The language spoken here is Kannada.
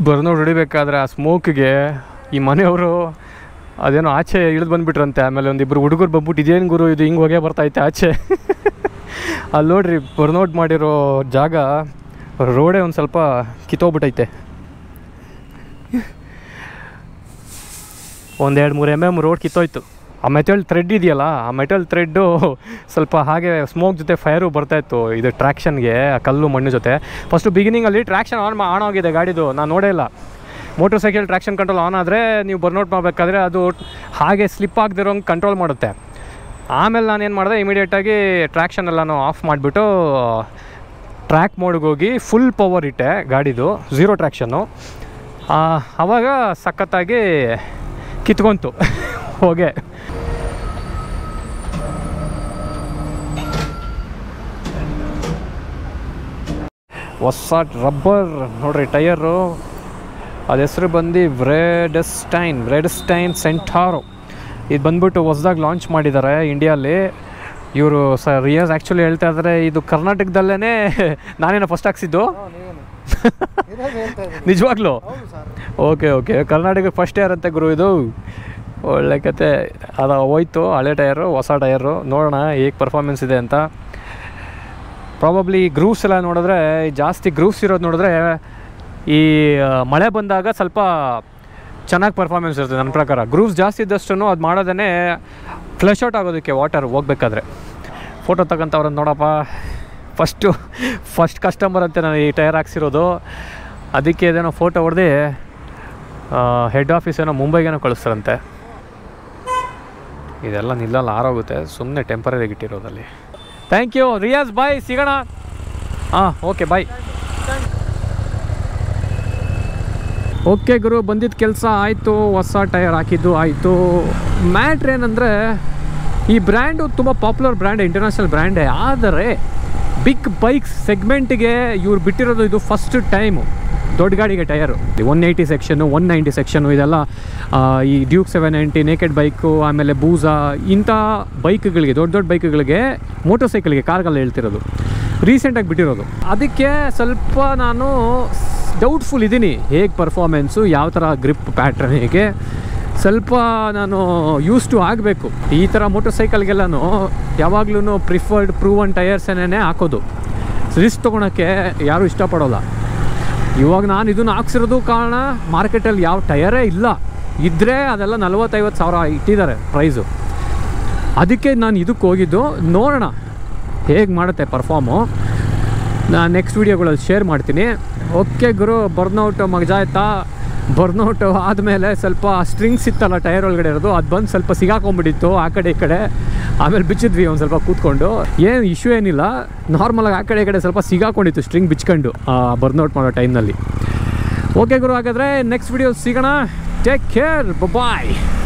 ಬರ್ನೋಡ್ ಹೊಡಿಬೇಕಾದ್ರೆ ಆ ಸ್ಮೋಕ್ಗೆ ಈ ಮನೆಯವರು ಅದೇನೋ ಆಚೆ ಇಳಿದು ಬಂದುಬಿಟ್ರಂತೆ ಆಮೇಲೆ ಒಂದಿಬ್ಬರು ಹುಡುಗರು ಬಂದ್ಬಿಟ್ಟು ಇದೇನು ಗುರು ಇದು ಹಿಂಗೆ ಹೊಗೆ ಬರ್ತೈತೆ ಆಚೆ ಅಲ್ಲಿ ನೋಡ್ರಿ ಬರ್ನೌಟ್ ಮಾಡಿರೋ ಜಾಗ ರೋಡೇ ಒಂದು ಸ್ವಲ್ಪ ಕಿತ್ತೋಗ್ಬಿಟ್ಟೈತೆ ಒಂದೆರಡು ಮೂರು ಎಮ್ ಎಮ್ ರೋಡ್ ಕಿತ್ತೋಯ್ತು ಆ ಮೆಟಲ್ ಥ್ರೆಡ್ ಇದೆಯಲ್ಲ ಆ ಮೆಟಲ್ ಥ್ರೆಡ್ಡು ಸ್ವಲ್ಪ ಹಾಗೆ ಸ್ಮೋಕ್ ಜೊತೆ ಫೈರು ಬರ್ತಾಯಿತ್ತು ಇದು ಟ್ರ್ಯಾಕ್ಷನ್ಗೆ ಆ ಕಲ್ಲು ಮಣ್ಣು ಜೊತೆ ಫಸ್ಟು ಬಿಗಿನಿಂಗಲ್ಲಿ ಟ್ರ್ಯಾಕ್ಷನ್ ಆನ್ ಆನ್ ಆಗಿದೆ ಗಾಡಿದು ನಾನು ನೋಡೇ ಇಲ್ಲ motorcycle traction control on ಆದರೆ ನೀವು ಬರ್ನೌಟ್ ಮಾಡಬೇಕಾದ್ರೆ ಅದು ಹಾಗೆ ಸ್ಲಿಪ್ ಆಗದಿರೋಂಗೆ ಕಂಟ್ರೋಲ್ ಮಾಡುತ್ತೆ ಆಮೇಲೆ ನಾನು ಏನು ಮಾಡಿದೆ ಇಮಿಡಿಯೇಟಾಗಿ ಟ್ರ್ಯಾಕ್ಷನ್ ಎಲ್ಲನೂ ಆಫ್ ಮಾಡಿಬಿಟ್ಟು ಟ್ರ್ಯಾಕ್ ಮೋಡ್ಗೆ ಹೋಗಿ ಫುಲ್ ಪವರ್ ಇಟ್ಟೆ ಗಾಡಿದು ಝೀರೋ ಟ್ರ್ಯಾಕ್ಷನ್ನು ಆವಾಗ ಸಖತ್ತಾಗಿ ಕಿತ್ಕೊಂತು ಹೋಗೆ ಹೊಸ ರಬ್ಬರ್ ನೋಡ್ರಿ ಟಯರು ಅದ ಹೆಸರು ಬಂದು ವ್ರೆಡಸ್ಟೈನ್ ವ್ರೆಡಸ್ಟೈನ್ ಸೆಂಟಾರೋ ಇದು ಬಂದ್ಬಿಟ್ಟು ಹೊಸ್ದಾಗಿ ಲಾಂಚ್ ಮಾಡಿದ್ದಾರೆ ಇಂಡಿಯಲ್ಲಿ ಇವರು ಸ ರಿಯಸ್ ಆ್ಯಕ್ಚುಲಿ ಹೇಳ್ತಾ ಇದ್ದಾರೆ ಇದು ಕರ್ನಾಟಕದಲ್ಲೇ ನಾನೇನೋ ಫಸ್ಟ್ ಹಾಕ್ಸಿದ್ದು ನಿಜವಾಗ್ಲೂ okay okay Karnataka first year ಅಂತೆ ಗುರು ಇದು ಒಳ್ಳೆ ಕತೆ ಅದು ಹೋಯ್ತು ಹಳೆ ಟಯರು ಹೊಸ ಟಯರು ನೋಡೋಣ ಹೇಗೆ ಪರ್ಫಾರ್ಮೆನ್ಸ್ ಇದೆ ಅಂತ ಪ್ರಾಬಬ್ಲಿ ಗ್ರೂವ್ಸ್ ಎಲ್ಲ ನೋಡಿದ್ರೆ ಜಾಸ್ತಿ ಗ್ರೂವ್ಸ್ ಇರೋದು ನೋಡಿದ್ರೆ ಈ ಆ, ಮಳೆ ಬಂದಾಗ ಸ್ವಲ್ಪ ಚೆನ್ನಾಗಿ ಪರ್ಫಾರ್ಮೆನ್ಸ್ ಇರ್ತದೆ ನನ್ನ ಪ್ರಕಾರ ಗ್ರೂವ್ಸ್ ಜಾಸ್ತಿ ಇದ್ದಷ್ಟು ಅದು ಮಾಡೋದೇ ಫ್ಲಶ್ ಔಟ್ ಆಗೋದಕ್ಕೆ ವಾಟರ್ ಹೋಗ್ಬೇಕಾದ್ರೆ ಫೋಟೋ ತಗೊಂತವ್ರನ್ನ ನೋಡಪ್ಪ ಫಸ್ಟು ಫಸ್ಟ್ ಕಸ್ಟಮರ್ ಅಂತೆ ನಾನು ಈ ಟೈರ್ ಹಾಕ್ಸಿರೋದು ಅದಕ್ಕೆ ಇದೇನೋ ಫೋಟೋ ಹೊಡೆದು ಹೆಡ್ ಆಫೀಸ್ ಏನೋ ಮುಂಬೈಗೇನೋ ಕಳಿಸ್ತಾರಂತೆ ಇದೆಲ್ಲ ನಿಲ್ಲಲ್ಲ ಆರೋಗುತ್ತೆ ಸುಮ್ಮನೆ ಟೆಂಪರರಿ ಇಟ್ಟಿರೋದಲ್ಲಿ ಥ್ಯಾಂಕ್ ಯು ರಿಯಾಜ್ ಬಾಯ್ ಸಿಗೋಣ ಹಾಂ ಓಕೆ ಬಾಯ್ ಓಕೆ ಗುರು ಬಂದಿದ್ದ ಕೆಲಸ ಆಯಿತು ಹೊಸ ಟೈರ್ ಹಾಕಿದ್ದು ಆಯಿತು ಮ್ಯಾಟ್ರ್ ಏನಂದರೆ ಈ ಬ್ರ್ಯಾಂಡು ತುಂಬ ಪಾಪ್ಯುಲರ್ ಬ್ರ್ಯಾಂಡ್ ಇಂಟರ್ನ್ಯಾಷನಲ್ ಬ್ರ್ಯಾಂಡೇ ಆದರೆ ಬಿಗ್ ಬೈಕ್ಸ್ ಸೆಗ್ಮೆಂಟಿಗೆ ಇವ್ರು ಬಿಟ್ಟಿರೋದು ಇದು ಫಸ್ಟ್ ಟೈಮು ದೊಡ್ಡ ಗಾಡಿಗೆ tyre one eighty section one ninety section ಇದೆಲ್ಲ ಆ, ಈ Duke seven ninety naked bike ಆಮೇಲೆ ಬೂಸಾ ಇಂಥ ಬೈಕ್ಗಳಿಗೆ ದೊಡ್ಡ ದೊಡ್ಡ ಬೈಕ್ಗಳಿಗೆ ಮೋಟರ್ ಸೈಕಲ್ಗೆ ಕಾರ್ಗೆಲ್ಲ ಹೇಳ್ತಿರೋದು ರೀಸೆಂಟಾಗಿ ಬಿಟ್ಟಿರೋದು ಅದಕ್ಕೆ ಸ್ವಲ್ಪ ನಾನು ಡೌಟ್ಫುಲ್ ಇದ್ದೀನಿ ಹೇಗೆ ಪರ್ಫಾರ್ಮೆನ್ಸು ಯಾವ ಥರ ಗ್ರಿಪ್ ಪ್ಯಾಟ್ರನ್ ಹೇಗೆ ಸ್ವಲ್ಪ ನಾನು ಯೂಸ್ ಟು ಆಗಬೇಕು ಈ ಥರ ಮೋಟರ್ ಸೈಕಲ್ಗೆಲ್ಲನೂ ಯಾವಾಗ್ಲೂ ಪ್ರಿಫರ್ಡ್ ಪ್ರೂವನ್ ಟಯರ್ಸನ್ನೇ ಹಾಕೋದು ರಿಸ್ಕ್ ತೊಗೊಳಕ್ಕೆ ಯಾರೂ ಇಷ್ಟಪಡೋಲ್ಲ ಇವಾಗ ನಾನು ಇದನ್ನು ಹಾಕ್ಸಿರೋದು ಕಾರಣ ಮಾರ್ಕೆಟಲ್ಲಿ ಯಾವ ಟಯರೇ ಇಲ್ಲ ಇದ್ದರೆ ಅದೆಲ್ಲ ನಲ್ವತ್ತೈವತ್ತು ಸಾವಿರ ಇಟ್ಟಿದ್ದಾರೆ ಪ್ರೈಸು ಅದಕ್ಕೆ ನಾನು ಇದಕ್ಕೆ ಹೋಗಿದ್ದು ನೋಡೋಣ ಹೇಗೆ ಮಾಡುತ್ತೆ ಪರ್ಫಾರ್ಮು ನಾನು ನೆಕ್ಸ್ಟ್ ವೀಡಿಯೋಗಳಲ್ಲಿ ಶೇರ್ ಮಾಡ್ತೀನಿ ಓಕೆ ಗುರು ಬರ್ನೌಟ್ ಮಜಾ ಆಯ್ತಾ ಬರ್ನೌಟ್ ಆದಮೇಲೆ ಸ್ವಲ್ಪ ಸ್ಟ್ರಿಂಗ್ಸ್ ಇತ್ತಲ್ಲ ಟೈರ್ ಒಳಗಡೆ ಇರೋದು ಅದು ಬಂದು ಸ್ವಲ್ಪ ಸಿಗಾಕೊಂಡ್ಬಿಟ್ಟಿತ್ತು ಆ ಕಡೆ ಈ ಕಡೆ ಆಮೇಲೆ ಬಿಚ್ಚಿದ್ವಿ ಒಂದು ಸ್ವಲ್ಪ ಕೂತ್ಕೊಂಡು ಏನು ಇಶ್ಯೂ ಏನಿಲ್ಲ ನಾರ್ಮಲಾಗಿ ಆ ಕಡೆ ಈ ಕಡೆ ಸ್ವಲ್ಪ ಸಿಗಾಕೊಂಡಿತ್ತು ಸ್ಟ್ರಿಂಗ್ ಬಿಚ್ಕೊಂಡು ಬರ್ನೌಟ್ ಮಾಡೋ ಟೈಮ್ನಲ್ಲಿ ಓಕೆ ಗುರು ಹಾಗಾದರೆ ನೆಕ್ಸ್ಟ್ ವಿಡಿಯೋ ಸಿಗೋಣ ಟೇಕ್ ಕೇರ್ ಬಾಯ್